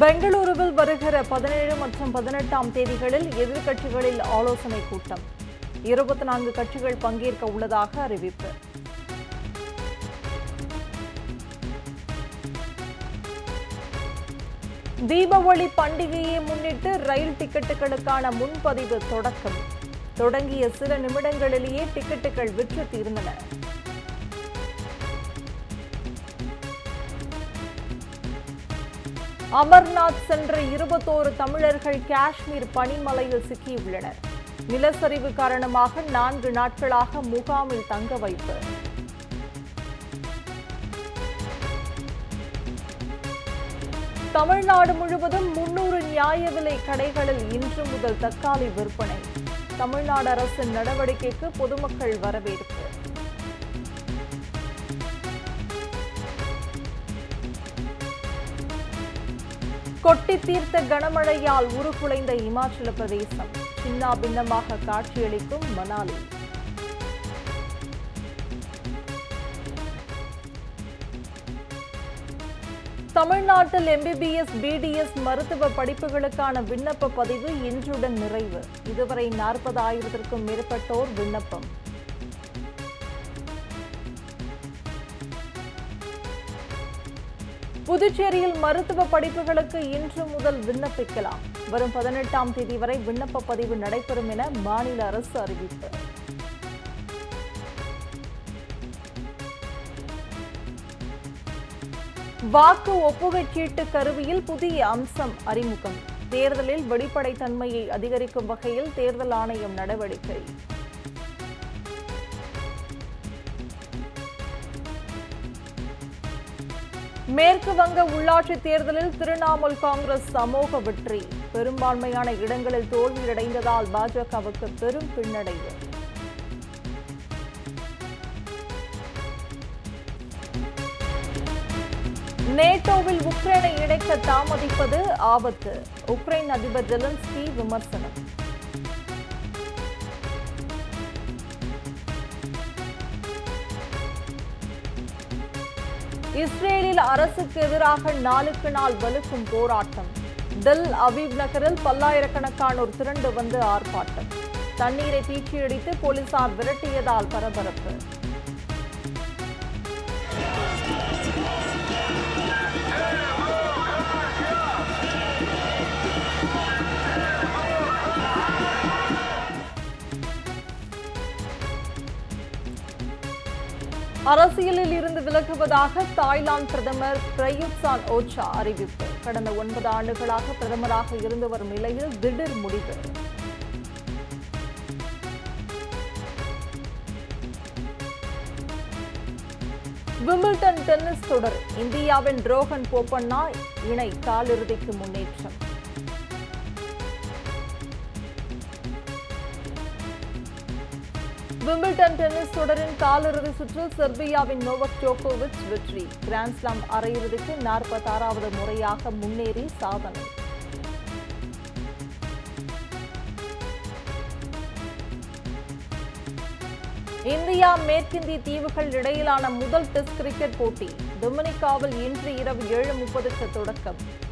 பெங்களூருவில் வருகிற பதினேழு மற்றும் பதினெட்டாம் தேதிகளில் எதிர்க்கட்சிகளில் ஆலோசனை கூட்டம் இருபத்தி நான்கு கட்சிகள் பங்கேற்க உள்ளதாக அறிவிப்பு தீபாவளி பண்டிகையை முன்னிட்டு ரயில் டிக்கெட்டுகளுக்கான முன்பதிவு தொடக்கம் தொடங்கிய சில நிமிடங்களிலேயே டிக்கெட்டுகள் விற்று தீர்ந்தன அமர்நாத் சென்ற இருபத்தோரு தமிழர்கள் காஷ்மீர் பனிமலையில் சிக்கியுள்ளனர் நிலச்சரிவு காரணமாக நான்கு நாட்களாக முகாமில் தங்க வைப்பு தமிழ்நாடு முழுவதும் முன்னூறு நியாய விலை கடைகளில் இன்று முதல் தக்காளி விற்பனை தமிழ்நாடு அரசின் நடவடிக்கைக்கு பொதுமக்கள் வரவேற்பு கொட்டி தீர்த்த கனமழையால் உருக்குலைந்த இமாச்சல பிரதேசம் சின்னா பின்னமாக காட்சியளிக்கும் மணாலி தமிழ்நாட்டில் எம்பிபிஎஸ் பிடிஎஸ் மருத்துவ படிப்புகளுக்கான விண்ணப்ப பதிவு இன்றுடன் நிறைவு இதுவரை நாற்பதாயிரத்திற்கும் மேற்பட்டோர் விண்ணப்பம் புதுச்சேரியில் மருத்துவ படிப்புகளுக்கு இன்று முதல் விண்ணப்பிக்கலாம் வரும் பதினெட்டாம் தேதி வரை விண்ணப்ப பதிவு நடைபெறும் என மாநில அரசு அறிவிப்பு வாக்கு ஒப்புகைச் சீட்டு கருவியில் புதிய அம்சம் அறிமுகம் தேர்தலில் வெளிப்படைத்தன்மையை அதிகரிக்கும் வகையில் தேர்தல் ஆணையம் நடவடிக்கை மேற்கு வங்க உள்ளாட்சி தேர்தலில் திரிணாமுல் காங்கிரஸ் அமோக வெற்றி பெரும்பான்மையான இடங்களில் தோல்வியடைந்ததால் பாஜகவுக்கு பெரும் பின்னடைவு நேட்டோவில் உக்ரைனை இணைக்க தாமதிப்பது ஆபத்து உக்ரைன் அதிபர் ஜெலன்ஸ்கி விமர்சனம் இஸ்ரேலில் அரசுக்கு எதிராக நாளுக்கு நாள் வலுக்கும் போராட்டம் டெல் அபீப் நகரில் பல்லாயிரக்கணக்கானோர் திரண்டு வந்து ஆர்ப்பாட்டம் தண்ணீரை பீச்சியடித்து போலீசார் விரட்டியதால் பரபரப்பு அரசியலில் இருந்து விலகுவதாக தாய்லாந்து பிரதமர் பிரயுத் சான் ஓச்சா அறிவிப்பு கடந்த ஒன்பது ஆண்டுகளாக பிரதமராக இருந்து வரும் நிலையில் திடீர் முடிவு விம்பிள்டன் டென்னிஸ் தொடர் இந்தியாவின் ரோஹன் போப்பண்ணா இணை காலிறுதிக்கு முன்னேற்றம் விம்பிள்டன் டென்னிஸ் தொடரின் காலிறுதி சுற்றில் செர்பியாவின் நோவக் ஜோகோவிச் வெற்றி கிராண்ட்ஸ்லாம் அரையிறுதிக்கு நாற்பத்தாறாவது முறையாக முன்னேறி சாதனை இந்தியா மேற்கிந்திய தீவுகள் இடையிலான முதல் டெஸ்ட் கிரிக்கெட் போட்டி டொமினிகாவில் இன்று இரவு ஏழு முப்பதுக்கு தொடக்கம்